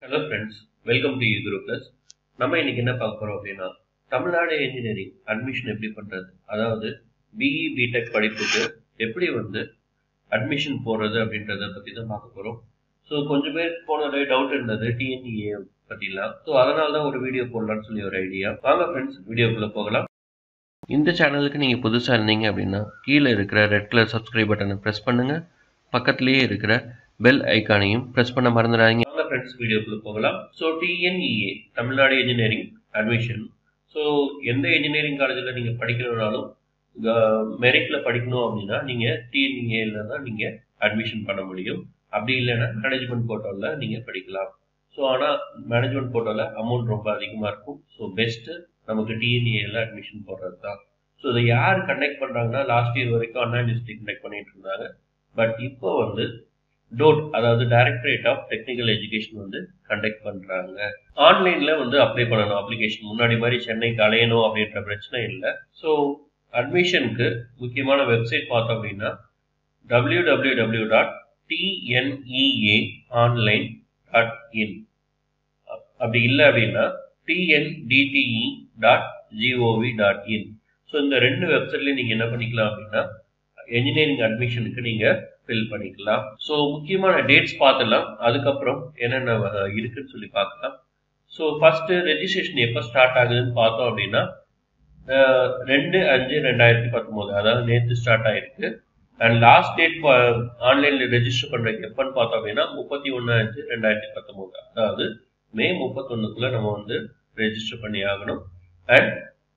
hello friends welcome to U plus நம்ம இன்னைக்கு என்ன பார்க்க போறோம் அப்படின்னா தமிழ்நாடு இன்ஜினியரிங் அட்மிஷன் எப்படி பண்றது அதாவது பிஇ பிடெக் படிப்புக்கு எப்படி வந்து அட்மிஷன் போடுறது அப்படின்றத பத்தி தான் பார்க்க போறோம் ஸோ கொஞ்சம் பேர் போன டவுட் இருந்தது டிஎன்இஏ பத்திலாம் ஸோ அதனால தான் ஒரு வீடியோ போடலாம்னு சொல்லி ஒரு ஐடியா வாங்க ஃப்ரெண்ட்ஸ் வீடியோக்குள்ள போகலாம் இந்த சேனலுக்கு நீங்கள் புதுசாக இருந்தீங்க அப்படின்னா கீழே இருக்கிற ரெட் கலர் சப்ஸ்கிரைப் பட்டனை ப்ரெஸ் பண்ணுங்க பக்கத்துலேயே இருக்கிற பெல் ஐக்கானையும் ப்ரெஸ் பண்ண மறந்துடாதீங்க வாங்க ஃப்ரெண்ட்ஸ் வீடியோக்குள்ள போகலாம் so TNEA Tamil Nadu engineering admission so எந்த இன்ஜினியரிங் காலேஜில் நீங்கள் படிக்கணும்னாலும் மெரிட்ல படிக்கணும் அப்படின்னா நீங்கள் டிஎன்இஏல தான் நீங்கள் அட்மிஷன் பண்ண முடியும் அப்படி இல்லைன்னா மேனேஜ்மெண்ட் கோட்டாவில் நீங்கள் படிக்கலாம் ஸோ ஆனால் மேனேஜ்மெண்ட் கோட்டாவில் அமௌண்ட் ரொம்ப அதிகமாக இருக்கும் ஸோ பெஸ்ட்டு நமக்கு டிஎன்ஏல அட்மிஷன் போடுறது தான் ஸோ இதை யார் கண்டக்ட் பண்ணுறாங்கன்னா லாஸ்ட் இயர் வரைக்கும் அண்ணா யூனிவர்சிட்டி கண்டக்ட் பண்ணிட்டு இருந்தாங்க பட் இப்போ வந்து டோட் அதாவது டைரக்டரேட் ஆஃப் டெக்னிக்கல் எஜுகேஷன் வந்து கண்டக்ட் பண்ணுறாங்க ஆன்லைனில் வந்து அப்ளை பண்ணணும் அப்ளிகேஷன் முன்னாடி மாதிரி சென்னைக்கு அலையணும் அப்படின்ற பிரச்சனை இல்லை ஸோ அட்மிஷனுக்கு முக்கியமான வெப்சைட் பார்த்தோம் அப்படின்னா W W W dot TNEA online dot in அப்படி இல்லை அப்படின்னா TNDTE dot gov dot in so இந்த ரெண்டு வெப்சைட்லேயும் நீங்கள் என்ன பண்ணிக்கலாம் அப்படின்னா என்ஜினியரிங் அட்மிஷனுக்கு நீங்கள் ஃபில் பண்ணிக்கலாம் ஸோ முக்கியமான டேட்ஸ் பார்த்துலாம் அதுக்கப்புறம் என்னென்ன இருக்குன்னு சொல்லி பார்க்கலாம் ஸோ ஃபஸ்ட்டு ரெஜிஸ்ட்ரேஷன் எப்போ ஸ்டார்ட் ஆகுதுன்னு பார்த்தோம் அப்படின்னா ரெண்டு அஞ்சு ரெண்டாயிரத்தி பத்தொம்போது அதாவது நேற்று ஸ்டார்ட் ஆயிருக்கு அண்ட் லாஸ்ட் டேட் ஆன்லைனில் ரெஜிஸ்டர் பண்ணுறதுக்கு எப்போன்னு பார்த்தோம் அப்படின்னா முப்பத்தி ஒன்று அஞ்சு ரெண்டாயிரத்தி பத்தொம்போது அதாவது மே முப்பத்தொன்னுக்குள்ள நம்ம வந்து ரெஜிஸ்டர் பண்ணி ஆகணும் அண்ட்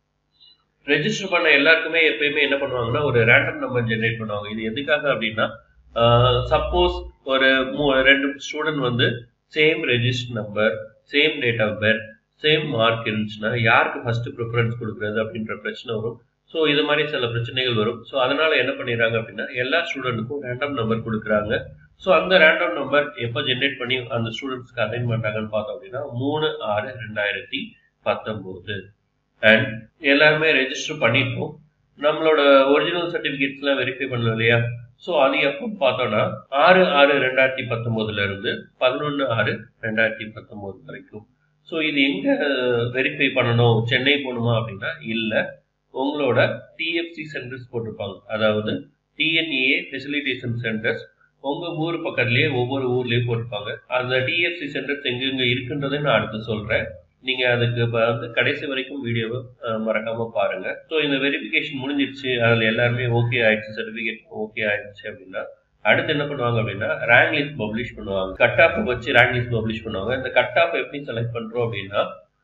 ரெஜிஸ்டர் பண்ண எல்லாருக்குமே எப்பயுமே என்ன பண்ணுவாங்கன்னா ஒரு ரேண்டம் நம்பர் ஜென்ரேட் பண்ணுவாங்க இது எதுக்காக அப்படின்னா சப்போஸ் ஒரு ரெண்டு ஸ்டூடெண்ட் வந்து same register number same date of birth same mark இருந்துச்சுன்னா யாருக்கு ஃபர்ஸ்ட் ப்ரிஃபரன்ஸ் கொடுக்குறது அப்படின்ற பிரச்சனை வரும் ஸோ இது மாதிரி சில பிரச்சனைகள் வரும் ஸோ அதனால என்ன பண்ணிடுறாங்க அப்படின்னா எல்லா ஸ்டூடெண்ட்டுக்கும் ரேண்டம் நம்பர் கொடுக்குறாங்க ஸோ அந்த ரேண்டம் நம்பர் எப்போ ஜென்ரேட் பண்ணி அந்த ஸ்டூடெண்ட்ஸ்க்கு அசைன் பண்ணுறாங்கன்னு பார்த்தோம் அப்படின்னா மூணு ஆறு ரெண்டாயிரத்தி பத்தொம்போது அண்ட் எல்லாருமே ரெஜிஸ்டர் பண்ணிட்டோம் நம்மளோட ஒரிஜினல் சர்டிஃபிகேட்ஸ்லாம் வெரிஃபை பண்ணணும் இல்லையா ஸோ அது எப்போ பார்த்தோம்னா ஆறு ஆறு ரெண்டாயிரத்தி பத்தொம்போதுல இருந்து பதினொன்று ஆறு ரெண்டாயிரத்தி பத்தொம்போது வரைக்கும் ஸோ இது எங்கே வெரிஃபை பண்ணணும் சென்னை போகணுமா அப்படின்னா இல்லை உங்களோட டிஎஃப்சி சென்டர்ஸ் போட்டிருப்பாங்க அதாவது டிஎன்ஏ ஃபெசிலிட்டேஷன் சென்டர்ஸ் உங்க ஊர் பக்கத்துலயே ஒவ்வொரு ஊர்லயும் போட்டிருப்பாங்க அந்த டிஎஃப்சி சென்டர்ஸ் எங்கெங்க இருக்குன்றதை நான் அடுத்து சொல்றேன் நீங்க அதுக்கு வந்து கடைசி வரைக்கும் வீடியோவை மறக்காம பாருங்க ஸோ இந்த வெரிஃபிகேஷன் முடிஞ்சிருச்சு அதில் எல்லாருமே ஓகே ஆயிடுச்சு சர்டிஃபிகேட் ஓகே ஆயிடுச்சு அப்படின்னா அடுத்து என்ன பண்ணுவாங்க அப்படின்னா ரேங்க் லிஸ்ட் பப்ளிஷ் பண்ணுவாங்க கட் ஆஃப் வச்சு ரேங்க் லிஸ்ட் பப்ளிஷ் பண்ணுவாங்க இந்த கட் ஆஃப் எப்படி செலக்ட் பண்றோம் அப்படின்னா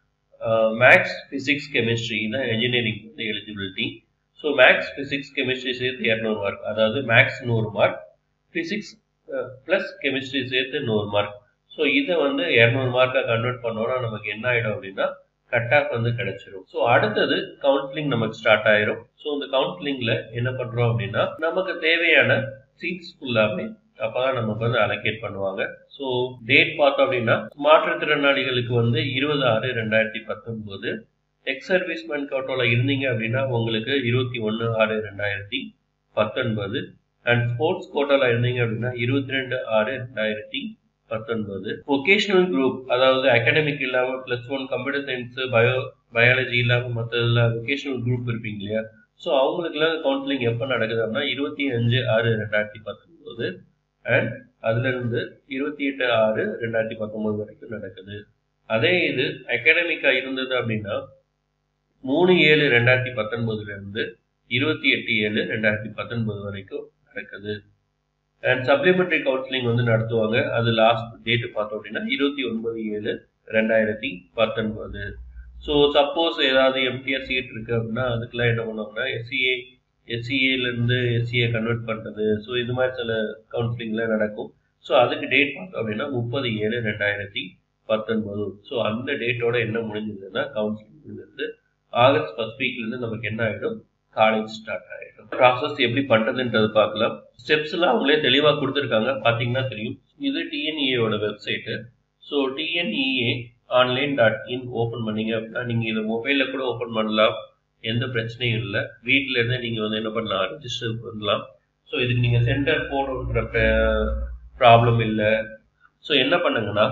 மேக்ஸ் பிசிக்ஸ் கெமிஸ்ட்ரி தான் இன்ஜினியரிங் வந்து eligibility so maths physics chemistry சேர்த்து இரநூறு மார்க் அதாவது மேக்ஸ் நூறு மார்க் பிசிக்ஸ் ப்ளஸ் கெமிஸ்ட்ரி சேர்த்து நூறு மார்க் ஸோ இதை வந்து இரநூறு மார்க்காக கன்வெர்ட் பண்ணோம்னா நமக்கு என்ன ஆகிடும் அப்படின்னா கட் ஆஃப் வந்து கிடைச்சிரும் ஸோ அடுத்தது கவுன்சிலிங் நமக்கு ஸ்டார்ட் ஆயிரும் ஸோ இந்த கவுன்சிலிங்கில் என்ன பண்ணுறோம் அப்படின்னா நமக்கு தேவையான சீட்ஸ் ஃபுல்லாமே அப்பதான் நமக்கு வந்து அலோகேட் பண்ணுவாங்க ஸோ டேட் பார்த்தோம் அப்படின்னா மாற்றுத்திறனாளிகளுக்கு வந்து இருபது ஆறு ரெண்டாயிரத்தி பத்தொன்பது எக்ஸ் சர்வீஸ்மேன் கோட்டோல இருந்தீங்க அப்படின்னா உங்களுக்கு இருபத்தி ஒன்று ஆறு ரெண்டாயிரத்தி பத்தொன்பது அண்ட் ஸ்போர்ட்ஸ் கோட்டால இருந்தீங்க அப்படின்னா இருபத்தி ரெண்டு ஆறு ரெண்டாயிரத்தி பத்தொன்பது ஒகேஷனல் குரூப் அதாவது அகாடமிக் இல்லாம plus one computer science bio biology இல்லாம மற்றதுல ஒகேஷனல் குரூப் இருப்பீங்க இல்லையா ஸோ அவங்களுக்குலாம் கவுன்சிலிங் எப்போ நடக்குது அப்படின்னா இருபத்தி அஞ்சு ஆறு ரெண்டாயிரத்தி பத்தொன்பது அண்ட் அதுல இருந்து இருபத்தி எட்டு ஆறு ரெண்டாயிரத்தி பத்தொன்பது வரைக்கும் நடக்குது அதே இது அகாடமிக்கா இருந்தது அப்படின்னா மூணு ஏழு ரெண்டாயிரத்தி பத்தொன்பதுல இருந்து இருபத்தி எட்டு ஏழு ரெண்டாயிரத்தி பத்தொன்பது வரைக்கும் நடக்குது அண்ட் சப்ளிமெண்டரி கவுன்சிலிங் வந்து நடத்துவாங்க அது லாஸ்ட் டேட் பார்த்தோம் அப்படின்னா இருபத்தி ஒன்பது ஏழு ரெண்டாயிரத்தி பத்தொன்பது ஸோ சப்போஸ் ஏதாவது எம்டிஆர் சீட் இருக்கு அப்படின்னா அதுக்கெல்லாம் என்ன பண்ணுவாங்கன்னா எஸ்சிஏ எஸ்சிஏலேருந்து எஸ்சிஏ கன்வெர்ட் பண்ணுறது ஸோ இது மாதிரி சில கவுன்சிலிங்லாம் நடக்கும் ஸோ அதுக்கு டேட் பார்த்தோம் அப்படின்னா முப்பது ஏழு ரெண்டாயிரத்தி பத்தொன்பது ஸோ அந்த டேட்டோட என்ன முடிஞ்சதுன்னா கவுன்சிலிங் முடிஞ்சது ஆகஸ்ட் ஃபர்ஸ்ட் வீக்லேருந்து நமக்கு என்ன ஆகிடும் காலேஜ் ஸ்டார்ட் ஆகிடும் ப்ராசஸ் எப்படி பண்ணுறதுன்றது பார்க்கலாம் ஸ்டெப்ஸ் எல்லாம் அவங்களே தெளிவாக கொடுத்துருக்காங்க பார்த்தீங்கன்னா தெரியும் இது டிஎன்இஏயோட website so TNEA online dot in open பண்ணீங்க அப்படின்னா நீங்கள் இதை மொபைலில் கூட ஓப்பன் பண்ணலாம் எந்த பிரச்சனையும் இல்லை வீட்டில இருந்தே நீங்கள் வந்து என்ன பண்ணலாம் ரிஜிஸ்டர் பண்ணலாம் ஸோ இதுக்கு நீங்கள் சென்டர் போகணுன்ற ப்ராப்ளம் இல்லை ஸோ என்ன பண்ணுங்கன்னா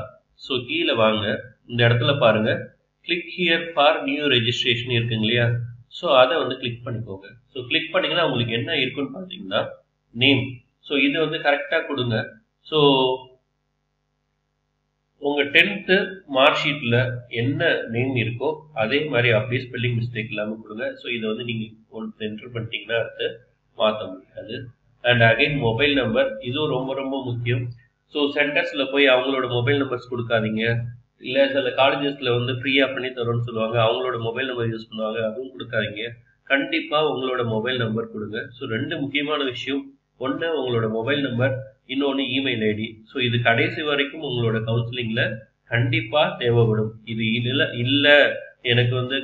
ஸோ கீழே வாங்க இந்த இடத்துல பாருங்க click here for new registration இருக்குங்க இல்லையா ஸோ அதை வந்து கிளிக் பண்ணிக்கோங்க ஸோ கிளிக் பண்ணிங்கன்னா உங்களுக்கு என்ன இருக்குன்னு பார்த்தீங்கன்னா நேம் ஸோ இது வந்து கரெக்டாக கொடுங்க ஸோ உங்கள் டென்த்து மார்க் ஷீட்டில் என்ன நேம் இருக்கோ அதே மாதிரி அப்படியே ஸ்பெல்லிங் மிஸ்டேக் இல்லாமல் கொடுங்க ஸோ இதை வந்து நீங்கள் ஒன்று என்டர் பண்ணிட்டீங்கன்னா அடுத்து மாற்ற முடியாது அண்ட் அகைன் மொபைல் நம்பர் இதுவும் ரொம்ப ரொம்ப முக்கியம் ஸோ சென்டர்ஸில் போய் அவங்களோட மொபைல் நம்பர்ஸ் கொடுக்காதீங்க இல்லை சில காலேஜஸில் வந்து ஃப்ரீயாக பண்ணி தரோன்னு சொல்லுவாங்க அவங்களோட மொபைல் நம்பர் யூஸ் பண்ணுவாங்க அதுவும் கொடுக்காதீங்க கண்டிப்பாக உங்களோட மொபைல் நம்பர் கொடுங்க ஸோ ரெண்டு முக்கியமான விஷயம் ஒன்று உங்களோட மொபைல் நம்பர் இன்னொன்று இமெயில் ஐடி ஸோ இது கடைசி வரைக்கும் உங்களோட கவுன்சிலிங்கில் கண்டிப்பாக தேவைப்படும் இது இல்லை இல்லை எனக்கு வந்து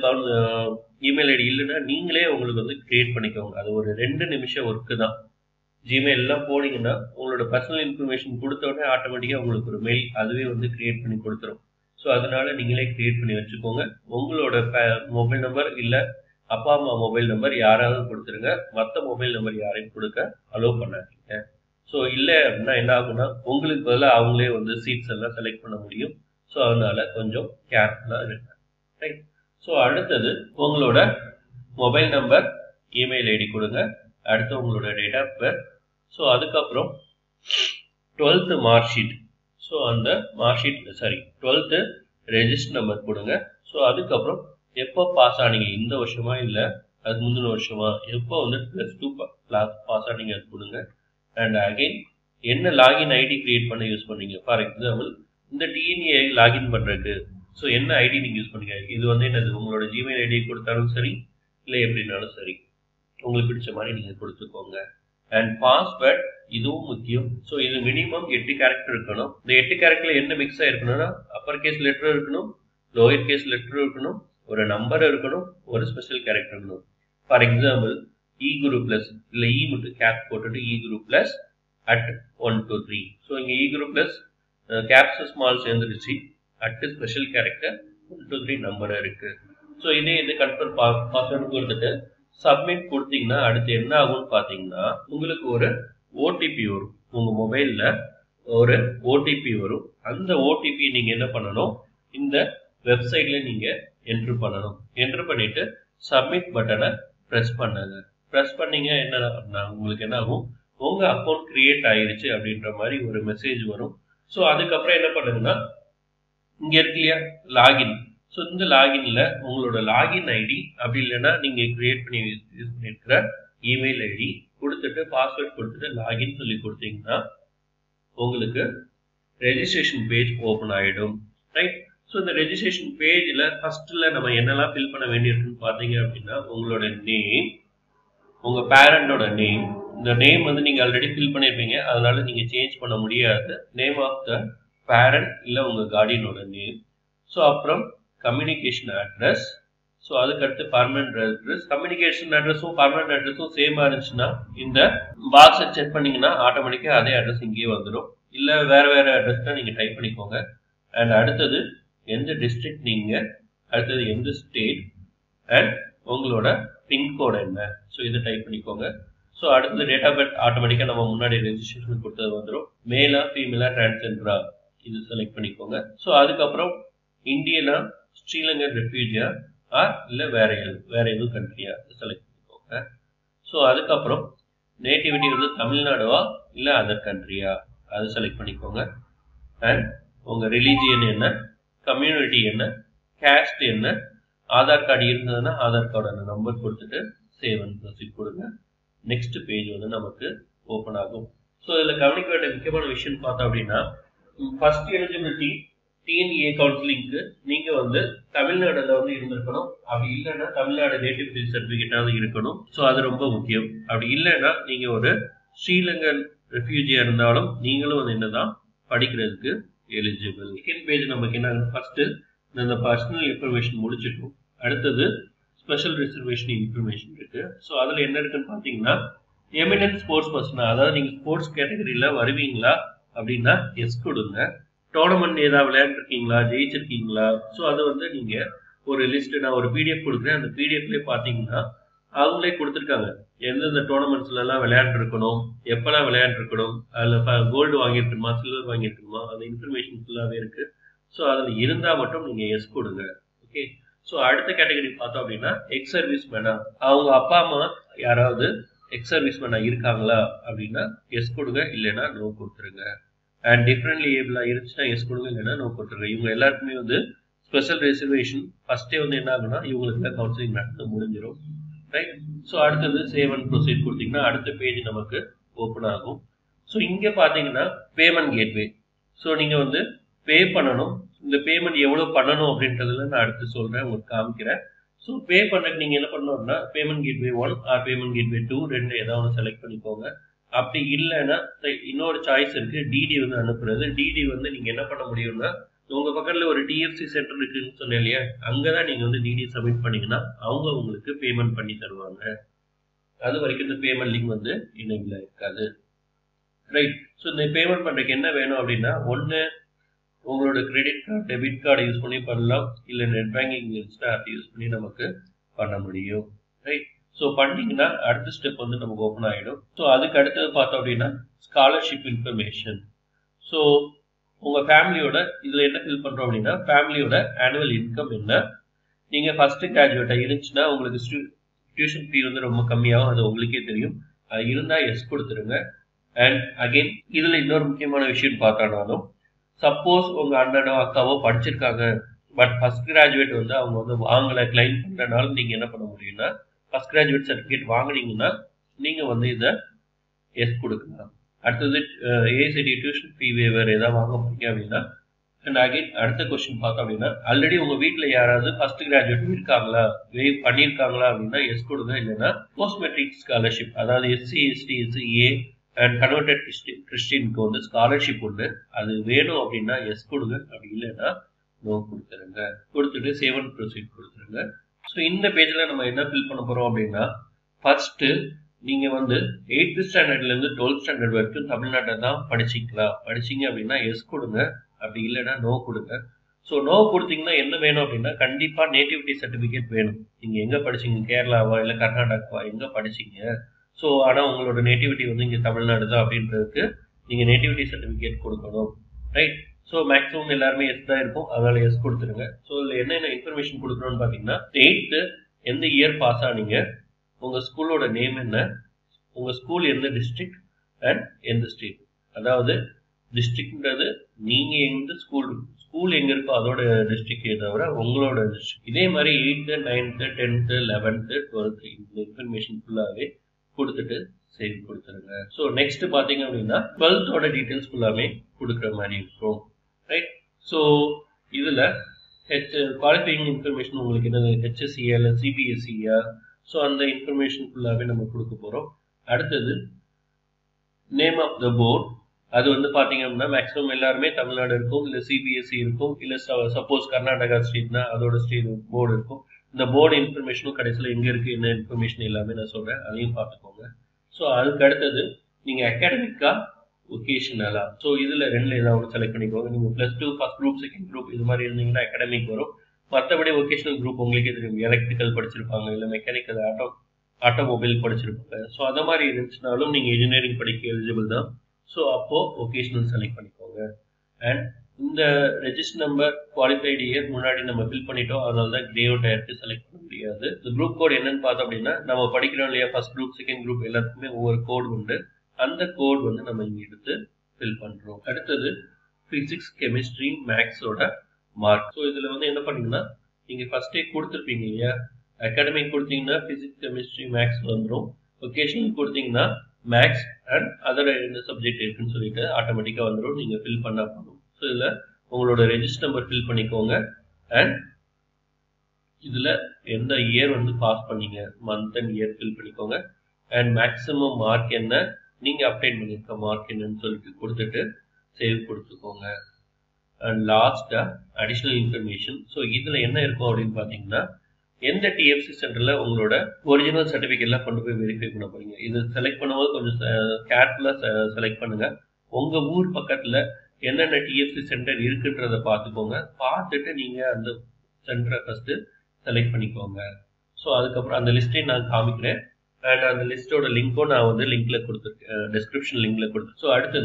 இமெயில் ஐடி இல்லைன்னா நீங்களே உங்களுக்கு வந்து கிரியேட் பண்ணிக்கோங்க அது ஒரு ரெண்டு நிமிஷம் ஒர்க்கு தான் ஜிமெயிலெலாம் போனீங்கன்னா உங்களோட பர்சனல் இன்ஃபர்மேஷன் கொடுத்த உடனே ஆட்டோமேட்டிக்காக உங்களுக்கு ஒரு மெயில் அதுவே வந்து கிரியேட் பண்ணி கொடுத்துரும் ஸோ அதனால நீங்களே கிரியேட் பண்ணி வச்சுக்கோங்க உங்களோட மொபைல் நம்பர் இல்லை அப்பா அம்மா மொபைல் நம்பர் யாராவது கொடுத்துருங்க மற்ற மொபைல் நம்பர் யாரையும் கொடுக்க அலோவ் பண்ணாதீங்க ஸோ இல்லை அப்படின்னா என்ன ஆகும்னா உங்களுக்கு பதிலாக அவங்களே வந்து சீட்ஸ் எல்லாம் செலக்ட் பண்ண முடியும் ஸோ அதனால கொஞ்சம் கேர்ஃபுல்லாக இருங்க ரைட் ஸோ அடுத்தது உங்களோட மொபைல் நம்பர் இமெயில் ஐடி கொடுங்க அடுத்து உங்களோட டேட் ஆஃப் பர்த் ஸோ அதுக்கப்புறம் டுவெல்த்து மார்க் ஷீட் ஸோ அந்த mark sheet sorry twelfth register number கொடுங்க ஸோ அதுக்கப்புறம் எப்போ பாஸ் ஆனீங்க இந்த வருஷமா இல்லை அதுக்கு முந்தின வருஷமா எப்போ வந்து ப்ளஸ் டூ பாஸ் ஆனீங்க அது கொடுங்க அண்ட் அகைன் என்ன லாகின் ஐடி கிரியேட் பண்ண யூஸ் பண்ணீங்க ஃபார் எக்ஸாம்பிள் இந்த டிஎன்ஏ லாகின் பண்ணுறதுக்கு ஸோ என்ன ஐடி நீங்கள் யூஸ் பண்ணீங்க இது வந்து என்னது உங்களோட ஜிமெயில் ஐடி கொடுத்தாலும் சரி இல்லை எப்படினாலும் சரி உங்களுக்கு பிடிச்ச மாதிரி நீங்கள் கொடுத்துக்கோங்க அண்ட் பாஸ்வேர்ட் இதுவும் முக்கியம் ஸோ இது மினிமம் எட்டு கேரக்டர் இருக்கணும் இந்த எட்டு கேரக்டர்ல என்ன மிக்ஸ் ஆயிருக்கணும்னா அப்பர் கேஸ் லெட்டர் இருக்கணும் லோயர் கேஸ் லெட்டர் இருக்கணும் ஒரு நம்பர் இருக்கணும் ஒரு ஸ்பெஷல் கேரக்டர் இருக்கணும் for example E group plus இல்லை இ மட்டும் கேப் போட்டுட்டு E group plus at one two three so இங்கே E group plus caps small சேர்ந்துருச்சு at special character one two three number இருக்கு ஸோ இதே இது கன்ஃபர்ம் பாஸ்வேர்டு கொடுத்துட்டு சப்மிட் கொடுத்தீங்கன்னா அடுத்து என்ன ஆகும்னு பார்த்தீங்கன்னா உங்களுக்கு ஒரு ஓடிபி வரும் உங்கள் மொபைலில் ஒரு ஓடிபி வரும் அந்த ஓடிபி நீங்கள் என்ன பண்ணணும் இந்த வெப்சைட்ல நீங்கள் என்ட்ரு பண்ணணும் என்ட்ரு பண்ணிட்டு சப்மிட் பட்டனை ப்ரெஸ் பண்ணுங்க ப்ரெஸ் பண்ணீங்க என்ன உங்களுக்கு என்ன ஆகும் உங்கள் அக்கௌண்ட் கிரியேட் ஆயிருச்சு அப்படின்ற மாதிரி ஒரு மெசேஜ் வரும் ஸோ அதுக்கப்புறம் என்ன பண்ணுங்கன்னா இங்கே இருக்கு இல்லையா லாகின் ஸோ இந்த லாகின்ல உங்களோட லாகின் ஐடி அப்படி இல்லைன்னா நீங்க கிரியேட் பண்ணி யூஸ் பண்ணியிருக்கிற இமெயில் ஐடி கொடுத்துட்டு பாஸ்வேர்ட் கொடுத்துட்டு லாகின் சொல்லி கொடுத்தீங்கன்னா உங்களுக்கு ரெஜிஸ்ட்ரேஷன் பேஜ் ஓப்பன் ஆகிடும் ரைட் ஸோ இந்த ரெஜிஸ்ட்ரேஷன் பேஜில் ஃபர்ஸ்ட்டில் நம்ம என்னெல்லாம் ஃபில் பண்ண வேண்டியிருக்குன்னு பார்த்தீங்க அப்படின்னா உங்களோட நேம் உங்கள் பேரண்டோட நேம் இந்த நேம் வந்து நீங்கள் ஆல்ரெடி ஃபில் பண்ணியிருப்பீங்க அதனால நீங்கள் சேஞ்ச் பண்ண முடியாது நேம் ஆஃப் த பேரண்ட் இல்லை உங்கள் கார்டியனோட நேம் ஸோ அப்புறம் கம்யூனிகேஷன் அட்ரஸ் ஸோ அதுக்கடுத்து பர்மனன்ட் அட்ரஸ் கம்யூனிகேஷன் அட்ரஸும் பர்மனன்ட் அட்ரஸும் சேமாக இருந்துச்சுன்னா இந்த பாக்ஸை செக் பண்ணீங்கன்னா ஆட்டோமேட்டிக்காக அதே அட்ரஸ் இங்கேயே வந்துடும் இல்லை வேற வேற அட்ரஸ் தான் நீங்கள் டைப் பண்ணிக்கோங்க அண்ட் அடுத்தது எந்த டிஸ்ட்ரிக்ட் நீங்கள் அடுத்தது எந்த ஸ்டேட் அண்ட் உங்களோட பின்கோடு என்ன ஸோ இதை டைப் பண்ணிக்கோங்க ஸோ அடுத்தது டேட் ஆஃப் பர்த் ஆட்டோமேட்டிக்காக நம்ம முன்னாடி ரெஜிஸ்ட்ரேஷன் கொடுத்தது வந்துடும் மேலா ஃபீமேலா டிரான்ஸ்ஜெண்டரா இது செலக்ட் பண்ணிக்கோங்க ஸோ அதுக்கப்புறம் இந்தியனா ஸ்ரீலங்கன் ரெஃப்யூஜியா ஆர் இல்லை வேற எது வேற எதுவும் கண்ட்ரியா செலக்ட் பண்ணிக்கோங்க ஸோ அதுக்கப்புறம் நேட்டிவிட்டி வந்து தமிழ்நாடுவா இல்லை அதர் கண்ட்ரியா அது செலக்ட் பண்ணிக்கோங்க அண்ட் உங்கள் ரிலீஜியன் என்ன கம்யூனிட்டி என்ன கேஸ்ட் என்ன ஆதார் கார்டு இருந்ததுன்னா ஆதார் கார்டோட நம்பர் கொடுத்துட்டு சேவ் அண்ட் ப்ரொசீட் கொடுங்க நெக்ஸ்ட் பேஜ் வந்து நமக்கு ஓப்பன் ஆகும் ஸோ இதில் கவனிக்க வேண்டிய முக்கியமான விஷயம் பார்த்தோம் அப்படின்னா ஃபர்ஸ்ட் எலிஜிபிலிட்டி டிஎன்ஏ கவுன்சிலிங்க்கு நீங்க வந்து தமிழ்நாடுல வந்து இருந்திருக்கணும் அப்படி இல்லைன்னா தமிழ்நாடு நேட்டிவிட்டி சர்டிபிகேட்டாவது இருக்கணும் ஸோ அது ரொம்ப முக்கியம் அப்படி இல்லைன்னா நீங்க ஒரு ஸ்ரீலங்கன் ரெஃப்யூஜியா இருந்தாலும் நீங்களும் வந்து என்னதான் படிக்கிறதுக்கு எலிஜிபிள் செகண்ட் பேஜ் நமக்கு என்ன ஃபர்ஸ்ட் இந்த பர்சனல் இன்ஃபர்மேஷன் முடிச்சிட்டோம் அடுத்தது ஸ்பெஷல் ரிசர்வேஷன் இன்ஃபர்மேஷன் இருக்கு ஸோ அதில் என்ன இருக்குன்னு பார்த்தீங்கன்னா எமினன்ட் ஸ்போர்ட்ஸ் பர்சனா அதாவது நீங்கள் ஸ்போர்ட்ஸ் கேட்டகரியில் வருவீங்களா அப்படின்னா எஸ் கொடுங்க டோர்னமெண்ட் ஏதாவது விளையாண்டுருக்கீங்களா ஜெயிச்சிருக்கீங்களா ஸோ அது வந்து நீங்கள் ஒரு லிஸ்ட் நான் ஒரு பிடிஎஃப் கொடுக்குறேன் அந்த பிடிஎஃப்லேயே பார்த்தீங்கன்னா அவங்களே கொடுத்துருக்காங்க எந்தெந்த டோர்னமெண்ட்ஸ்லாம் விளையாண்டுருக்கணும் எப்போல்லாம் விளையாண்டுருக்கணும் அதில் கோல்டு வாங்கியிருக்கணுமா சில்வர் வாங்கியிருக்கணுமா அந்த இன்ஃபர்மேஷன் ஃபுல்லாகவே இருக்குது ஸோ அதில் இருந்தால் மட்டும் நீங்கள் எஸ் கொடுங்க ஓகே ஸோ அடுத்த கேட்டகரி பார்த்தோம் அப்படின்னா எக்ஸ் சர்வீஸ் மேனா அவங்க அப்பா அம்மா யாராவது எக்ஸ் சர்வீஸ் மேனா இருக்காங்களா அப்படின்னா எஸ் கொடுங்க இல்லைன்னா நோ கொடுத்துருங்க அண்ட் டிஃப்ரெண்ட்லி ஏபிளாக இருந்துச்சுன்னா எஸ் கொடுங்க இல்லைன்னா நோ கொடுத்துருங்க இவங்க எல்லாருக்குமே வந்து ஸ்பெஷல் ரிசர்வேஷன் ஃபர்ஸ்டே வந்து என்ன ஆகுனா இவங்களுக்கு கவுன்சிலிங் நடந்து முடிஞ்சிடும் ரைட் ஸோ அடுத்தது சேவ் அண்ட் ப்ரொசீட் கொடுத்தீங்கன்னா அடுத்த பேஜ் நமக்கு ஓப்பன் ஆகும் ஸோ இங்கே பார்த்தீங்கன்னா பேமெண்ட் கேட்வே ஸோ நீங்கள் வந்து பே பண்ணணும் இந்த பேமெண்ட் எவ்வளோ பண்ணணும் அப்படின்றதுல நான் அடுத்து சொல்கிறேன் உங்களுக்கு காமிக்கிறேன் ஸோ பே பண்ணுறதுக்கு நீங்கள் என்ன பண்ணணும்னா payment gateway one or payment gateway two ரெண்டு ஏதாவது ஒன்று செலக்ட் பண்ணிக்கோங்க அப்படி இல்லைன்னா இன்னொரு சாய்ஸ் இருக்குது டிடி வந்து அனுப்புறது டிடி வந்து நீங்கள் என்ன பண்ண முடியும்னா உங்கள் பக்கத்தில் ஒரு டிஎஃப்சி சென்டர் இருக்குன்னு சொன்னேன் இல்லையா அங்கே தான் நீங்கள் வந்து டிடி சப்மிட் பண்ணீங்கன்னா அவங்க உங்களுக்கு பேமெண்ட் பண்ணி தருவாங்க அது வரைக்கும் இந்த பேமெண்ட் லிங்க் வந்து இணைவில் இருக்காது ரைட் ஸோ இந்த பேமெண்ட் பண்ணுறதுக்கு என்ன வேணும் அப்படின்னா ஒன்று உங்களோட credit card debit card use பண்ணி பண்ணலாம் இல்லை நெட் பேங்கிங் இருந்துச்சுன்னா அதை யூஸ் பண்ணி நமக்கு பண்ண முடியும் ரைட் ஸோ பண்ணிங்கன்னா அடுத்த ஸ்டெப் வந்து நமக்கு ஓப்பன் ஆகிடும் ஸோ அதுக்கு அடுத்தது பார்த்தோம் அப்படின்னா ஸ்காலர்ஷிப் இன்ஃபர்மேஷன் ஸோ உங்கள் ஃபேமிலியோட இதில் என்ன ஃபில் பண்ணுறோம் அப்படின்னா ஃபேமிலியோட ஆனுவல் இன்கம் என்ன நீங்கள் ஃபஸ்ட்டு கிராஜுவேட்டாக இருந்துச்சுன்னா உங்களுக்கு டியூஷன் ஃபீ வந்து ரொம்ப கம்மியாகும் அது உங்களுக்கே தெரியும் அது இருந்தால் எஸ் கொடுத்துருங்க அண்ட் அகெயின் இதில் இன்னொரு முக்கியமான விஷயம் பார்த்தானாலும் சப்போஸ் உங்கள் அண்ணனோ அக்காவோ படிச்சிருக்காங்க பட் ஃபஸ்ட் கிராஜுவேட் வந்து அவங்க வந்து வாங்கலை கிளைம் பண்ணுறனால நீங்கள் என்ன பண்ண முடியும்னா ஃபஸ்ட் கிராஜுவேட் சர்டிஃபிகேட் வாங்கினீங்கன்னா நீங்கள் வந்து இதை எஸ் கொடுக்கலாம் அடுத்தது ஏசிடி டியூஷன் ஃபீ வேவர் ஏதாவது வாங்க போறீங்க அப்படின்னா அண்ட் அகைன் அடுத்த கொஸ்டின் பார்த்தோம் அப்படின்னா ஆல்ரெடி உங்கள் வீட்டில் யாராவது ஃபர்ஸ்ட் கிராஜுவேட் இருக்காங்களா வே பண்ணியிருக்காங்களா அப்படின்னா எஸ் கொடுங்க இல்லைன்னா போஸ்ட் மெட்ரிக் ஸ்காலர்ஷிப் அதாவது SC ST SCA and converted Christian கிறிஸ்டினுக்கு வந்து ஸ்காலர்ஷிப் உண்டு அது வேணும் அப்படின்னா எஸ் கொடுங்க அப்படி இல்லைன்னா நோ கொடுத்துருங்க கொடுத்துட்டு சேவன் ப்ரொசீட் கொடுத்துருங்க ஸோ இந்த பேஜில் நம்ம என்ன ஃபில் பண்ண போகிறோம் அப்படின்னா ஃபர்ஸ்ட்டு நீங்கள் வந்து எயித்து ஸ்டாண்டர்ட்லேருந்து டுவெல்த் ஸ்டாண்டர்ட் வரைக்கும் தமிழ்நாட்டை தான் படிச்சிக்கலாம் படிச்சிங்க அப்படின்னா எஸ் கொடுங்க அப்படி இல்லைன்னா நோ கொடுங்க ஸோ நோ கொடுத்தீங்கன்னா என்ன வேணும் அப்படின்னா கண்டிப்பாக நேட்டிவிட்டி சர்டிஃபிகேட் வேணும் நீங்கள் எங்கே படிச்சீங்க கேரளாவா இல்லை கர்நாடகாவா எங்கே படிச்சீங்க ஸோ ஆனால் உங்களோட நேட்டிவிட்டி வந்து இங்கே தமிழ்நாடு தான் அப்படின்றதுக்கு நீங்கள் நேட்டிவிட்டி சர்டிஃபிகேட் கொடுக்கணும் ரைட் ஸோ மேக்ஸிமம் எல்லாருமே எஸ் தான் இருக்கும் அதனால எஸ் கொடுத்துருங்க ஸோ இதில் என்னென்ன இன்ஃபர்மேஷன் கொடுக்கணும்னு பார்த்தீங்கன்னா எயித்து எந்த இயர் பாஸ் ஆனீங்க உங்கள் ஸ்கூலோட நேம் என்ன உங்கள் ஸ்கூல் எந்த டிஸ்ட்ரிக்ட் அண்ட் எந்த ஸ்டேட் அதாவது டிஸ்ட்ரிக்ட்ன்றது நீங்கள் எந்த ஸ்கூல் ஸ்கூல் எங்கே இருக்கோ அதோட டிஸ்ட்ரிக்டே தவிர உங்களோட டிஸ்ட்ரிக்ட் இதே மாதிரி eighth ninth tenth eleventh twelfth இந்த இன்ஃபர்மேஷன் ஃபுல்லாகவே கொடுத்துட்டு சேவ் கொடுத்துருங்க ஸோ நெக்ஸ்ட் பார்த்தீங்க அப்படின்னா டுவெல்த்தோட டீட்டெயில்ஸ் ஃபுல்லாமே கொடுக்குற மாதிரி இருக்கும் ரைட் ஸோ இதில் ஹெச் குவாலிஃபைங் இன்ஃபர்மேஷன் உங்களுக்கு என்னது ஹெச்எஸ்சியா இல்லை சிபிஎஸ்சியா ஸோ அந்த இன்ஃபர்மேஷன் ஃபுல்லாகவே நம்ம கொடுக்க போகிறோம் அடுத்தது நேம் ஆஃப் த போர்ட் அது வந்து பார்த்தீங்க அப்படின்னா மேக்ஸிமம் எல்லாருமே தமிழ்நாடு இருக்கும் இல்லை சிபிஎஸ்சி இருக்கும் இல்லை சப்போஸ் கர்நாடகா ஸ்டேட்னா அதோட ஸ்டேட் போர்டு இருக்கும் இந்த போர்டு இன்ஃபர்மேஷனும் கடைசியில் எங்கே இருக்குது என்ன இன்ஃபர்மேஷன் எல்லாமே நான் சொல்கிறேன் அதையும் பார்த்துக்கோங்க ஸோ அதுக்கு அடுத்தது நீங்கள் அகாடமிக்காக ஒகேஷனலா ஸோ இதில் ரெண்டில் ஏதாவது ஒன்று செலக்ட் பண்ணிக்கோங்க நீங்கள் plus two first group second group இது மாதிரி இருந்தீங்கன்னா அகாடமிக் வரும் மற்றபடி ஒகேஷனல் குரூப் உங்களுக்கே தெரியும் எலக்ட்ரிக்கல் படிச்சிருப்பாங்க இல்லை மெக்கானிக்கல் ஆட்டோ ஆட்டோமொபைல் படிச்சிருப்பாங்க ஸோ அந்த மாதிரி இருந்துச்சுனாலும் நீங்கள் இன்ஜினியரிங் படிக்க எலிஜிபிள் தான் ஸோ அப்போது ஒகேஷனல் செலக்ட் பண்ணிக்கோங்க அண்ட் இந்த ரெஜிஸ்டர் நம்பர் குவாலிஃபைடு இயர் முன்னாடி நம்ம ஃபில் பண்ணிட்டோம் அதனால தான் கிரே அவுட் ஆயிருக்கு செலக்ட் பண்ண முடியாது இந்த குரூப் கோட் என்னன்னு பார்த்தோம் அப்படின்னா நம்ம படிக்கிறோம் இல்லையா ஃபர்ஸ்ட் குரூப் செகண்ட் குரூப் எல்லாத்துக்குமே ஒவ்வொரு கோட் உண்டு அந்த கோட் வந்து நம்ம இங்கே எடுத்து ஃபில் பண்ணுறோம் அடுத்தது ஃபிசிக்ஸ் கெமிஸ்ட்ரி மேக்ஸோட மார்க் ஸோ இதில் வந்து என்ன பண்ணீங்கன்னா நீங்கள் ஃபஸ்ட்டே கொடுத்துருப்பீங்க இல்லையா அகாடமிக் கொடுத்தீங்கன்னா ஃபிசிக்ஸ் கெமிஸ்ட்ரி மேக்ஸ் வந்துடும் ஒகேஷனல் கொடுத்தீங்கன்னா மேக்ஸ் அண்ட் அதர் எந்த சப்ஜெக்ட் இருக்குன்னு சொல்லிட்டு ஆட்டோமேட்டிக்காக வந்துடும் நீங்கள் ஃபில் பண்ண போகணும் ஸோ இதில் உங்களோட ரெஜிஸ்டர் நம்பர் ஃபில் பண்ணிக்கோங்க அண்ட் இதில் எந்த இயர் வந்து பாஸ் பண்ணீங்க மந்த் அண்ட் இயர் ஃபில் பண்ணிக்கோங்க அண்ட் மேக்ஸிமம் மார்க் என்ன நீங்கள் அப்டேட் பண்ணியிருக்க மார்க் என்னன்னு சொல்லிட்டு கொடுத்துட்டு சேவ் கொடுத்துக்கோங்க அண்ட் லாஸ்ட்டாக அடிஷ்னல் இன்ஃபர்மேஷன் ஸோ இதில் என்ன இருக்கும் அப்படின்னு பார்த்தீங்கன்னா எந்த டிஎஃப்சி சென்டரில் உங்களோட ஒரிஜினல் சர்டிஃபிகேட்லாம் கொண்டு போய் வெரிஃபை பண்ண போறீங்க இது செலக்ட் பண்ணும்போது கொஞ்சம் கேர்ஃபுல்லாக செலக்ட் பண்ணுங்க உங்கள் ஊர் பக்கத்தில் என்னென்ன டிஎஃப்சி சென்டர் இருக்குன்றத பார்த்துக்கோங்க பார்த்துட்டு நீங்கள் அந்த சென்டரை ஃபஸ்ட்டு செலக்ட் பண்ணிக்கோங்க ஸோ அதுக்கப்புறம் அந்த லிஸ்ட்டையும் நான் காமிக்கிறேன் அண்ட் அந்த லிஸ்ட்டோட லிங்க்கும் நான் வந்து லிங்க்ல கொடுத்துருக்கேன் டிஸ்கிரிப்ஷன் லிங்க்ல கொடுத்து ஸோ அடுத்தது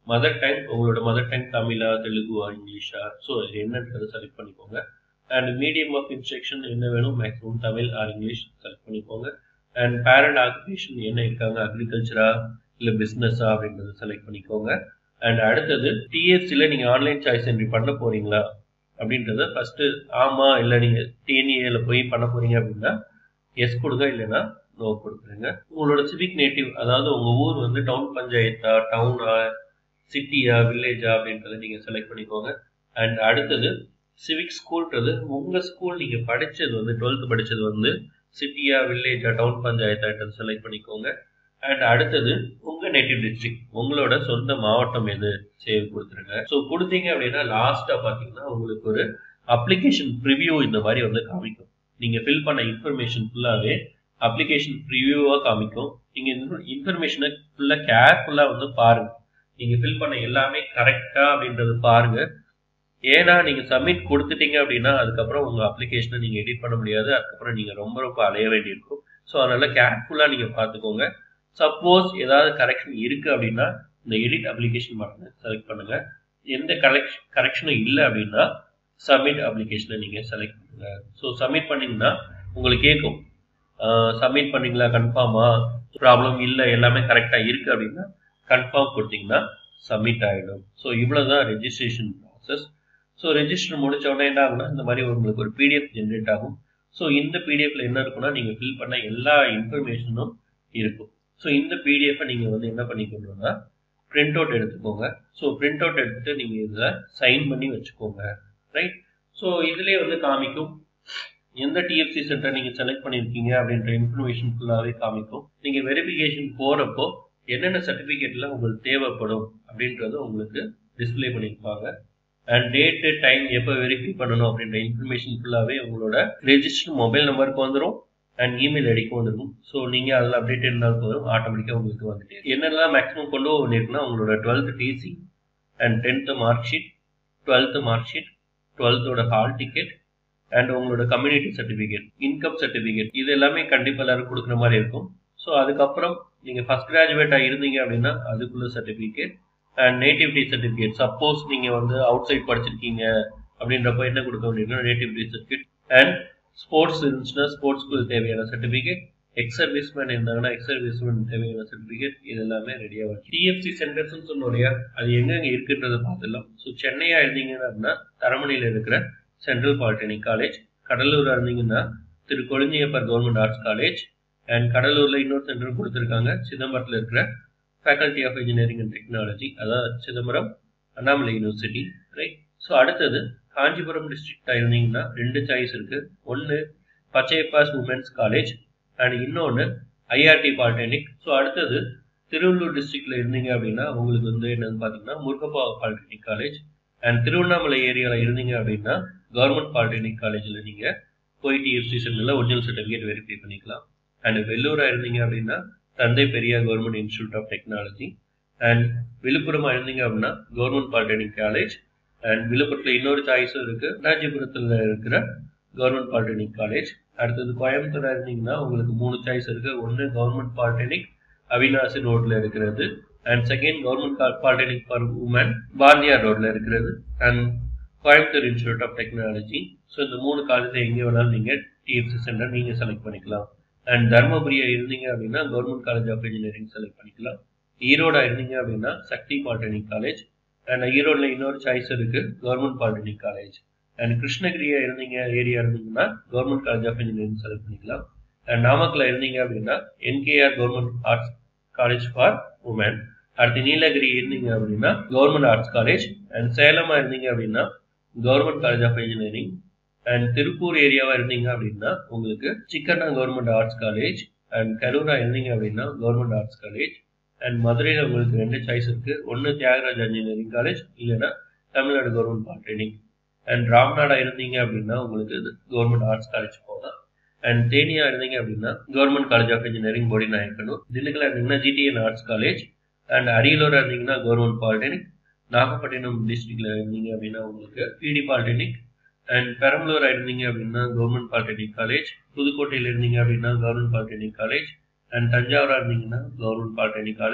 மதர் டங் உங்களோட மதர் டங் தமிழா தெலுங்குவா இங்கிலீஷா ஸோ என்னன்றதை செலக்ட் பண்ணிக்கோங்க அண்ட் மீடியம் ஆஃப் இன்ஸ்ட்ரக்ஷன் என்ன வேணும் maximum Tamil or English select பண்ணிக்கோங்க அண்ட் பேரண்ட் ஆக்குபேஷன் என்ன இருக்காங்க அக்ரிகல்ச்சரா இல்லை பிஸ்னஸா அப்படின்றத செலக்ட் பண்ணிக்கோங்க அண்ட் அடுத்தது டிஎஃப்சியில் நீங்கள் ஆன்லைன் சாய்ஸ் என்ட்ரி பண்ண போறீங்களா அப்படின்றத ஃபர்ஸ்ட் ஆமா இல்லை நீங்கள் டிஎன்ஏல போய் பண்ண போறீங்க அப்படின்னா எஸ் கொடுங்க இல்லைன்னா நோ கொடுக்குறீங்க உங்களோட சிவிக் நேட்டிவ் அதாவது உங்க ஊர் வந்து டவுன் பஞ்சாயத்தா டவுனா சிட்டியா வில்லேஜா அப்படின்றத நீங்க செலக்ட் பண்ணிக்கோங்க அண்ட் அடுத்தது சிவிக் ஸ்கூல்ன்றது உங்க ஸ்கூல் நீங்க படிச்சது வந்து டுவெல்த் படிச்சது வந்து சிட்டியா வில்லேஜா டவுன் பஞ்சாயத்தான்றது செலக்ட் பண்ணிக்கோங்க அண்ட் அடுத்தது உங்க நேட்டிவ் டிஸ்ட்ரிக்ட் உங்களோட சொந்த மாவட்டம் எது சேவ் கொடுத்துருங்க ஸோ கொடுத்தீங்க அப்படின்னா லாஸ்டா பாத்தீங்கன்னா உங்களுக்கு ஒரு அப்ளிகேஷன் ப்ரிவியூ இந்த மாதிரி வந்து காமிக்கும் நீங்க ஃபில் பண்ண இன்ஃபர்மேஷன் ஃபுல்லாவே அப்ளிகேஷன் ப்ரிவியூவா காமிக்கும் நீங்க இன்ஃபர்மேஷனை ஃபுல்லா கேர்ஃபுல்லா வந்து பாருங்க நீங்க ஃபில் பண்ண எல்லாமே கரெக்டா அப்படின்றது பாருங்க ஏன்னா நீங்க சப்மிட் கொடுத்துட்டீங்க அப்படின்னா அதுக்கப்புறம் உங்க அப்ளிகேஷனை நீங்க எடிட் பண்ண முடியாது அதுக்கப்புறம் நீங்க ரொம்ப ரொம்ப அலைய வேண்டியிருக்கும் ஸோ அதனால கேர்ஃபுல்லா நீங்க பார்த்துக்கோங்க சப்போஸ் ஏதாவது கரெக்ஷன் இருக்கு அப்படின்னா இந்த எடிட் அப்ளிகேஷன் பட்டனை செலக்ட் பண்ணுங்க எந்த கரெக்ஷ் கரெக்ஷனும் இல்லை அப்படின்னா சப்மிட் அப்ளிகேஷனை நீங்க செலக்ட் பண்ணுங்க ஸோ சப்மிட் பண்ணீங்கன்னா உங்களுக்கு கேட்கும் சப்மிட் பண்ணீங்களா கன்ஃபார்மா ப்ராப்ளம் இல்லை எல்லாமே கரெக்டாக இருக்கு அப்படின்னா கன்ஃபார்ம் கொடுத்தீங்கன்னா சப்மிட் ஆகிடும் ஸோ இவ்வளோதான் ரெஜிஸ்ட்ரேஷன் ப்ராசஸ் ஸோ ரெஜிஸ்டர் முடிச்ச உடனே என்ன ஆகும்னா இந்த மாதிரி உங்களுக்கு ஒரு பிடிஎஃப் ஜென்ரேட் ஆகும் ஸோ இந்த பிடிஎஃப்ல என்ன இருக்குன்னா நீங்கள் ஃபில் பண்ண எல்லா இன்ஃபர்மேஷனும் இருக்கும் ஸோ இந்த பிடிஎஃப்பை நீங்கள் வந்து என்ன பண்ணிக்கணும்னா பிரிண்ட் அவுட் எடுத்துக்கோங்க ஸோ பிரிண்ட் அவுட் எடுத்துட்டு நீங்கள் இதில் சைன் பண்ணி வச்சுக்கோங்க ரைட் ஸோ இதுலேயே வந்து காமிக்கும் எந்த டிஎஃப்சி சென்டர் நீங்கள் செலக்ட் பண்ணியிருக்கீங்க அப்படின்ற இன்ஃபர்மேஷன் ஃபுல்லாகவே காமிக்கும் நீங்கள் வெரிஃபிகேஷன் போகிறப்போ என்னென்ன சர்டிஃபிகேட்லாம் உங்களுக்கு தேவைப்படும் அப்படின்றத உங்களுக்கு டிஸ்பிளே பண்ணியிருப்பாங்க அண்ட் டேட்டு டைம் எப்போ வெரிஃபை பண்ணணும் அப்படின்ற இன்ஃபர்மேஷன் ஃபுல்லாகவே உங்களோட ரெஜிஸ்டர் மொபைல் நம்பருக்கு வந்துடும் அண்ட் இமெயில் ஐடிக்கும் வந்துடும் ஸோ நீங்கள் அதில் அப்டேட் இருந்தாலும் போதும் ஆட்டோமேட்டிக்காக உங்களுக்கு வந்துட்டு என்னெல்லாம் மேக்ஸிமம் கொண்டு போயிருக்குன்னா உங்களோட twelfth TC and tenth mark sheet twelfth mark sheet டுவெல்த்தோட ஹால் டிக்கெட் அண்ட் உங்களோட கம்யூனிட்டி சர்டிஃபிகேட் இன்கம் சர்டிஃபிகேட் இது எல்லாமே கண்டிப்பாக எல்லாரும் கொடுக்குற மாதிரி இருக்கும் ஸோ அதுக்கப்புறம் நீங்கள் ஃபஸ்ட் கிராஜுவேட்டாக இருந்தீங்க அப்படின்னா அதுக்குள்ள certificate and nativity certificate suppose நீங்கள் வந்து அவுட் சைட் படிச்சிருக்கீங்க அப்படின்றப்ப என்ன கொடுக்க வேண்டியிருக்கோம் நேட்டிவிட்டி சர்டிஃபிகேட் அண்ட் ஸ்போர்ட்ஸ் இருந்துச்சுன்னா ஸ்போர்ட்ஸ்க்கு தேவையான சர்டிஃபிகேட் எக்ஸ் சர்வீஸ்மேன் இருந்தாங்கன்னா எக்ஸ் சர்வீஸ்மேன் தேவையான சர்டிஃபிகேட் இது எல்லாமே ரெடியாக வரும் டிஎஃப்சி சென்டர்ஸ்னு சொன்னோம் இல்லையா அது எங்கெங்க இருக்குன்றதை பார்த்துடலாம் ஸோ சென்னையா இருந்தீங்கன்னா தரமணியில் இருக்கிற சென்ட்ரல் பாலிடெக்னிக் காலேஜ் கடலூரா இருந்தீங்கன்னா Thiru Kolanjiappar government arts college and கடலூர்ல இன்னொரு சென்டர் கொடுத்துருக்காங்க சிதம்பரத்தில் இருக்கிற faculty of engineering and technology அதாவது Chidambaram Annamalai university right so அடுத்தது காஞ்சிபுரம் டிஸ்ட்ரிக்டாக இருந்தீங்கன்னா ரெண்டு சாய்ஸ் இருக்கு ஒன்று பச்சையப்பாஸ் உமன்ஸ் காலேஜ் அண்ட் இன்னொன்று ஐஆர்டி பாலிடெக்னிக் ஸோ அடுத்தது திருவள்ளூர் டிஸ்ட்ரிக்ட்ல இருந்தீங்க அப்படின்னா உங்களுக்கு வந்து என்னன்னு பார்த்தீங்கன்னா Murugappa polytechnic college and Tiruvannamalai ஏரியாவில் இருந்தீங்க அப்படின்னா கவர்மெண்ட் பாலிடெக்னிக் காலேஜில் நீங்கள் போய் டிஎஃப்சி சென்டரில் ஒரிஜினல் சர்டிஃபிகேட் வெரிஃபை பண்ணிக்கலாம் அண்ட் வெள்ளூராக இருந்தீங்க அப்படின்னா Thanthai Periyar government institute of technology and விழுப்புரமா இருந்தீங்க அப்படின்னா கவர்மெண்ட் பாலிடெக்னிக் காலேஜ் அண்ட் விழுப்புரத்தில் இன்னொரு சாய்ஸும் இருக்கு ராஜபுரத்தில் இருக்கிற கவர்மெண்ட் பாலிடெக்னிக் காலேஜ் அடுத்தது கோயம்புத்தூரா இருந்தீங்கன்னா உங்களுக்கு மூணு சாய்ஸ் இருக்கு ஒன்று கவர்மெண்ட் பாலிடெக்னிக் அவினாசி ரோட்ல இருக்கிறது and second government polytechnic for women Bharathiyar ரோட்ல இருக்கிறது and Coimbatore institute of technology so இந்த மூணு காலேஜ் எங்கே வேணாலும் நீங்கள் டிஎஃப்சி சென்டர் நீங்கள் செலக்ட் பண்ணிக்கலாம் அண்ட் தர்மபுரியா இருந்தீங்க அப்படின்னா government college of engineering select பண்ணிக்கலாம் ஈரோடா இருந்தீங்க அப்படின்னா சக்தி பாலிடெக்னிக் காலேஜ் அண்ட் ஈரோடில் இன்னொரு சாய்ஸ் இருக்கு கவர்மெண்ட் பாலிடெக்னிக் காலேஜ் அண்ட் கிருஷ்ணகிரியா இருந்தீங்க ஏரியா இருந்தீங்கன்னா government college of engineering select பண்ணிக்கலாம் அண்ட் நாமக்கல்ல இருந்தீங்க அப்படின்னா NKR government arts college for women அடுத்து நீலகிரி இருந்தீங்க அப்படின்னா கவர்மெண்ட் ஆர்ட்ஸ் காலேஜ் அண்ட் சேலமா இருந்தீங்க அப்படின்னா government college of engineering and Tiruppur ஏரியாவா இருந்தீங்க அப்படின்னா உங்களுக்கு Chikkanna government arts college and கரூரா இருந்தீங்க அப்படின்னா கவர்மெண்ட் ஆர்ட்ஸ் காலேஜ் அண்ட் மதுரையில் உங்களுக்கு ரெண்டு சாய்ஸ் இருக்கு ஒன்று தியாகராஜ் இன்ஜினியரிங் காலேஜ் இல்லைன்னா தமிழ்நாடு கவர்மெண்ட் பாலிடெக்னிக் அண்ட் ராம்நாடா இருந்தீங்க அப்படின்னா உங்களுக்கு இது கவர்மெண்ட் ஆர்ட்ஸ் காலேஜ் போகலாம் அண்ட் தேனியா இருந்தீங்க அப்படின்னா government college of engineering Bodi Nayakanur திண்டுக்கல்ல இருந்தீங்கன்னா ஜிடிஎன் ஆர்ட்ஸ் காலேஜ் அண்ட் அரியலூரா இருந்தீங்கன்னா கவர்மெண்ட் பாலிடெக்னிக் நாகப்பட்டினம் டிஸ்ட்ரிக்ட்ல இருந்தீங்க அப்படின்னா உங்களுக்கு பிடி பாலிடெக்னிக் அண்ட் பெரம்பலூரா இருந்தீங்க அப்படின்னா கவர்மெண்ட் பாலிடெக்னிக் காலேஜ் புதுக்கோட்டையில் இருந்தீங்க அப்படின்னா கவர்மெண்ட் பாலிடெக்னிக் காலேஜ் அண்ட் தஞ்சாவூரா இருந்தீங்கன்னா கவர்மெண்ட் பாலிடெக்னிக் காலேஜ்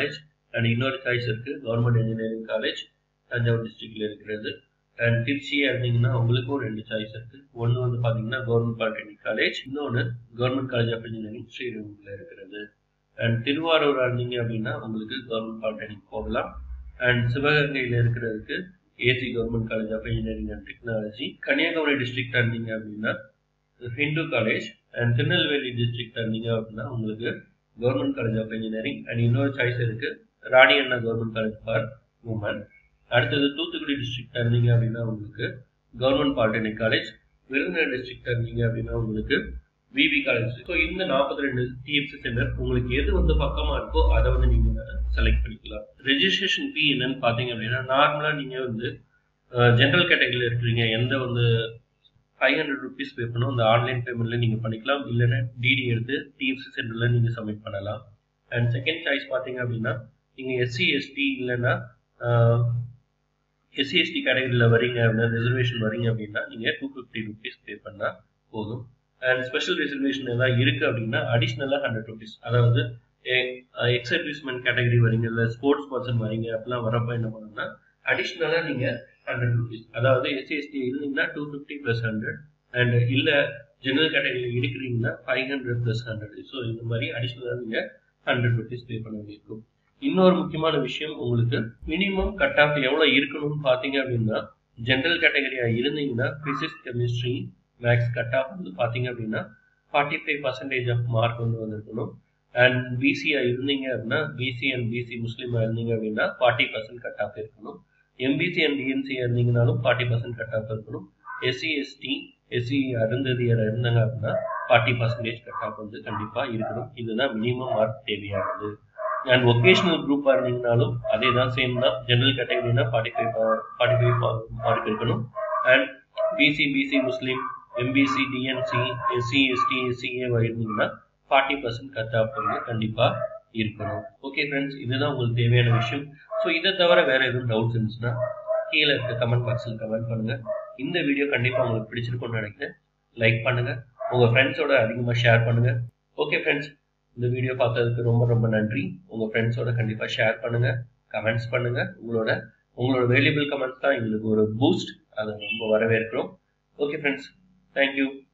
அண்ட் இன்னொரு சாய்ஸ் இருக்கு கவர்மெண்ட் இன்ஜினியரிங் காலேஜ் தஞ்சாவூர் டிஸ்ட்ரிக்ட்ல இருக்கிறது அண்ட் திருச்சியா இருந்தீங்கன்னா உங்களுக்கும் ரெண்டு சாய்ஸ் இருக்கு ஒன்று வந்து பார்த்தீங்கன்னா கவர்மெண்ட் பாலிடெக்னிக் காலேஜ் இன்னொன்று கவர்மெண்ட் காலேஜ் ஆஃப் இன்ஜினியரிங் ஸ்ரீரங்கத்தில் இருக்கிறது அண்ட் திருவாரூர் இருந்தீங்க அப்படின்னா உங்களுக்கு கவர்மெண்ட் பாலிடெக்னிக் போகலாம் அண்ட் சிவகங்கையில் இருக்கிறதுக்கு AC government college of engineering and technology Kanyakumari district இருந்தீங்க அப்படின்னா Hindu college and Tirunelveli district இருந்தீங்க அப்படின்னா உங்களுக்கு government college of engineering and இன்னொரு சாய்ஸ் இருக்கு Rani Anna government college for women அடுத்தது தூத்துக்குடி டிஸ்ட்ரிக்ட் இருந்தீங்க அப்படின்னா உங்களுக்கு government polytechnic college Virudhunagar district இருந்தீங்க அப்படின்னா உங்களுக்கு விபி காலேஜ் ஸோ இந்த நாற்பத்தி ரெண்டு டிஎஃப்சி சென்டர் உங்களுக்கு எது வந்து பக்கமா இருக்கோ அதை வந்து நீங்க செலக்ட் பண்ணிக்கலாம் ரெஜிஸ்ட்ரேஷன் ஃபீ என்னன்னு பாத்தீங்க அப்படின்னா நார்மலா நீங்க வந்து ஜென்ரல் கேட்டகரியில் இருக்கிறீங்க எந்த வந்து ஃபைவ் ஹண்ட்ரட் ருபீஸ் பே பண்ணணும் இந்த ஆன்லைன் பேமெண்ட்ல நீங்க பண்ணிக்கலாம் இல்லைன்னா டிடி எடுத்து டிஎஃப்சி சென்டர்ல நீங்க சப்மிட் பண்ணலாம் அண்ட் செகண்ட் சாய்ஸ் பாத்தீங்க அப்படின்னா நீங்க எஸ்சி எஸ்டி இல்லைன்னா எஸ்சி எஸ்டி கேட்டகரியில் வரீங்க அப்படின்னா ரிசர்வேஷன் வரீங்க அப்படின்னா நீங்கள் டூ ஃபிஃப்டி ருபீஸ் பே பண்ணால் போதும் அண்ட் ஸ்பெஷல் ரிசர்வேஷன் ஏதாவது இருக்குது அப்படின்னா அடிஷ்னலாக ஹண்ட்ரட் ருபீஸ் அதாவது எக்ஸ் சர்வீஸ்மேன் கேட்டகரி வரீங்க இல்லை ஸ்போர்ட்ஸ் பர்சன் வரீங்க அப்படிலாம் வரப்போ என்ன பண்ணணும்னா அடிஷ்னலாக நீங்கள் ஹண்ட்ரட் ருபீஸ் அதாவது எஸ்சி எஸ்டி இருந்தீங்கன்னா two fifty plus hundred and இல்லை ஜெனரல் கேட்டகரியில் இருக்கிறீங்கன்னா five hundred plus hundred so இந்த மாதிரி அடிஷ்னலாக நீங்கள் ஹண்ட்ரட் ருபீஸ் பே பண்ண வேண்டியிருக்கும் இன்னொரு முக்கியமான விஷயம் உங்களுக்கு மினிமம் கட் ஆஃப் எவ்வளவு இருக்கணும்னு பாத்தீங்க அப்படின்னா ஜென்ரல் கேட்டகரியா இருந்தீங்கன்னா physics chemistry maths cut off வந்து பாத்தீங்க அப்படின்னா forty five percentage of mark வந்து வந்திருக்கணும் அண்ட் பிசியா இருந்தீங்க அப்படின்னா பிசி அண்ட் பிசி முஸ்லீமா இருந்தீங்க அப்படின்னா ஃபார்ட்டி பர்சன்ட் கட் ஆஃப் இருக்கணும் எம்பிசி அண்ட் டிஎன்சி இருந்தீங்கனாலும் ஃபார்ட்டி பர்சன்ட் கட் ஆஃப் இருக்கணும் எஸ்சி எஸ்டி எஸ்சி அருந்ததியர் இருந்தாங்க அப்படின்னா ஃபார்ட்டி பர்சன்டேஜ் கட் ஆஃப் வந்து கண்டிப்பா இருக்கணும் இதுதான் மினிமம் மார்க் தேவையானது அண்ட் ஒகேஷனல் குரூப்பாக இருந்தீங்கனாலும் அதே தான் சேம் தான் ஜென்ரல் கேட்டகரினா forty five forty five mark இருக்கணும் and BC BC Muslim MBC DNC SC ST SCA இருந்தீங்கன்னா ஃபார்ட்டி பர்சன்ட் கட் ஆஃப் வந்து கண்டிப்பாக இருக்கணும் ஓகே ஃப்ரெண்ட்ஸ் இதுதான் உங்களுக்கு தேவையான விஷயம் ஸோ இதை தவிர வேற எதுவும் டவுட்ஸ் இருந்துச்சுன்னா கீழே இருக்க கமெண்ட் பாக்ஸில் கமெண்ட் பண்ணுங்க இந்த வீடியோ கண்டிப்பாக உங்களுக்கு பிடிச்சிருக்கும்னு நினைக்கிறேன் லைக் பண்ணுங்க உங்க ஃப்ரெண்ட்ஸோட அதிகமாக ஷேர் பண்ணுங்க ஓகே ஃப்ரெண்ட்ஸ் இந்த வீடியோ பார்த்ததுக்கு ரொம்ப ரொம்ப நன்றி உங்க ஃப்ரெண்ட்ஸோட கண்டிப்பா ஷேர் பண்ணுங்க கமெண்ட்ஸ் பண்ணுங்க உங்களோட உங்களோட வேல்யூபிள் கமெண்ட்ஸ் தான் எங்களுக்கு ஒரு பூஸ்ட் அதை ரொம்ப வரவேற்கிறோம் ஓகே ஃப்ரெண்ட்ஸ் தேங்க்யூ